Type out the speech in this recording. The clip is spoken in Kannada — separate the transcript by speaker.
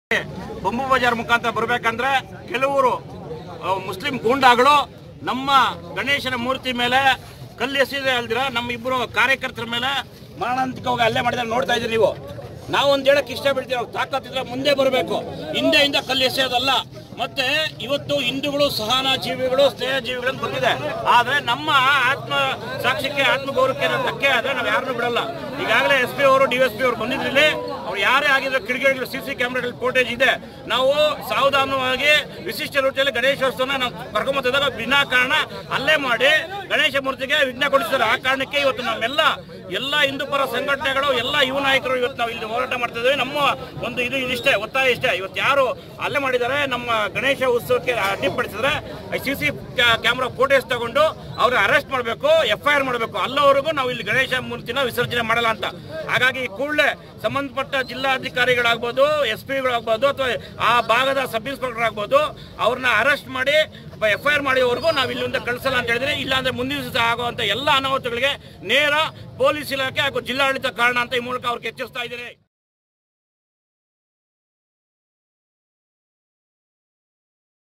Speaker 1: ಬೊಂಬು ಬಜಾರ್ ಮುಖಾಂತರ ಬರಬೇಕಂದ್ರೆ ಕೆಲವರು ಆ, ಮುಸ್ಲಿಂ ಗೂಂಡಾಗಳು ನಮ್ಮ ಗಣೇಶನ ಮೂರ್ತಿ ಮೇಲೆ ಕಲ್ಲು ಎಸೆದೇ ಅಲ್ದಿರ ನಮ್ಮ ಇಬ್ಬರು ಕಾರ್ಯಕರ್ತರ ಮೇಲೆ ಮಾರಣಾಂತಿಕವಾಗಿ ಹಲ್ಲೆ ಮಾಡಿದ್ರೆ ನೋಡ್ತಾ ಇದ್ದೀರಿ ನೀವು ನಾವು ಒಂದು ಹೇಳಕ್ ಇಷ್ಟ ಬಿಡ್ತೀವಿ ಅವ್ರು ತಾಕತ್ತಿದ್ರೆ ಮುಂದೆ ಬರಬೇಕು ಹಿಂದೆಯಿಂದ ಕಲ್ಲು ಎಸೆಯೋದಲ್ಲ ಮತ್ತೆ ಇವತ್ತು ಹಿಂದೂಗಳು ಸಹನಾ ಜೀವಿಗಳು ಸ್ನೇಹ ಜೀವಿಗಳು ಅಂತ ಬಂದಿದೆ ಆದ್ರೆ ನಮ್ಮ ಆತ್ಮ ಸಾಕ್ಷಿಗೆ ಆತ್ಮ ಗೌರವಕ್ಕೆ ಏನಾದ್ರು ಧಕ್ಕೆ ಆದ್ರೆ ನಾವು ಯಾರನ್ನೂ ಬಿಡಲ್ಲ ಈಗಾಗಲೇ ಎಸ್ ಪಿ ಅವರು ಡಿ ಎಸ್ ಪಿ ಅವರು ಬಂದಿದ್ರಲ್ಲಿ ಅವ್ರು ಯಾರೇ ಆಗಿದ್ರು ಕಿಡಿಗೇಡಿಗಳು ಸಿ ಸಿ ಕ್ಯಾಮ್ರಾದಲ್ಲಿ ಫೋಟೇಜ್ ಇದೆ ನಾವು ಸಾವಧಾನವಾಗಿ ವಿಶಿಷ್ಟ ರೂಟಿಯಲ್ಲಿ ಗಣೇಶೋತ್ಸವನ ನಾವು ಕರ್ಕೊಂಬತ್ತಿದಾಗ ವಿನಾಕಾರಣ ಅಲ್ಲೇ ಮಾಡಿ ಗಣೇಶ ಮೂರ್ತಿಗೆ ವಿಘ್ನ ಕೊಡಿಸ್ತಾರೆ ಆ ಕಾರಣಕ್ಕೆ ಇವತ್ತು ನಮ್ಮೆಲ್ಲ ಎಲ್ಲ ಹಿಂದೂ ಪರ ಸಂಘಟನೆಗಳು ಎಲ್ಲ ಯುವ ನಾಯಕರು ಇವತ್ತು ನಾವು ಇಲ್ಲಿ ಹೋರಾಟ ಮಾಡ್ತಾ ಇದ್ದೇವೆ ನಮ್ಮ ಒಂದು ಇದು ಇದಿಷ್ಟೇ ಒತ್ತಾಯ ಇಷ್ಟೇ ಇವತ್ತು ಯಾರು ಅಲ್ಲೇ ಮಾಡಿದ್ದಾರೆ ನಮ್ಮ ಗಣೇಶ ಉತ್ಸವಕ್ಕೆ ಅಡ್ಡಿಪಡಿಸಿದ್ರೆ ಸಿ ಸಿ ಕ್ಯಾಮ್ರಾ ಫೋಟೋಸ್ ತಗೊಂಡು ಅವ್ರ ಅರೆಸ್ಟ್ ಮಾಡಬೇಕು ಎಫ್ ಐ ಆರ್ ಮಾಡಬೇಕು ಅಲ್ಲವರೆಗೂ ನಾವು ಇಲ್ಲಿ ಗಣೇಶ ಮೂರ್ತಿನ ವಿಸರ್ಜನೆ ಮಾಡಲ್ಲ ಅಂತ ಹಾಗಾಗಿ ಕೂಡಲೇ ಸಂಬಂಧಪಟ್ಟ ಜಿಲ್ಲಾಧಿಕಾರಿಗಳಾಗ್ಬೋದು ಎಸ್ ಪಿಗಳಾಗ್ಬೋದು ಅಥವಾ ಆ ಭಾಗದ ಸಬ್ ಇನ್ಸ್ಪೆಕ್ಟರ್ ಆಗ್ಬೋದು ಅವ್ರನ್ನ ಅರೆಸ್ಟ್ ಮಾಡಿ ಎಫ್ ಐ ಆರ್ ಮಾಡಿದವರೆಗೂ ನಾವು ಇಲ್ಲಿಂದ ಕಳಿಸಲ್ಲ ಅಂತ ಹೇಳಿದ್ರೆ ಇಲ್ಲಾಂದ್ರೆ ಮುಂದಿನ ದಿವಸ ಆಗುವಂತ ಎಲ್ಲ ಅನಾಹುತಗಳಿಗೆ ನೇರ ಪೊಲೀಸ್ ಇಲಾಖೆ ಹಾಗೂ ಜಿಲ್ಲಾಡಳಿತ ಕಾರಣ ಅಂತ ಈ ಮೂಲಕ ಅವ್ರಿಗೆ ಎಚ್ಚರಿಸ್ತಾ ಇದ್ದಾರೆ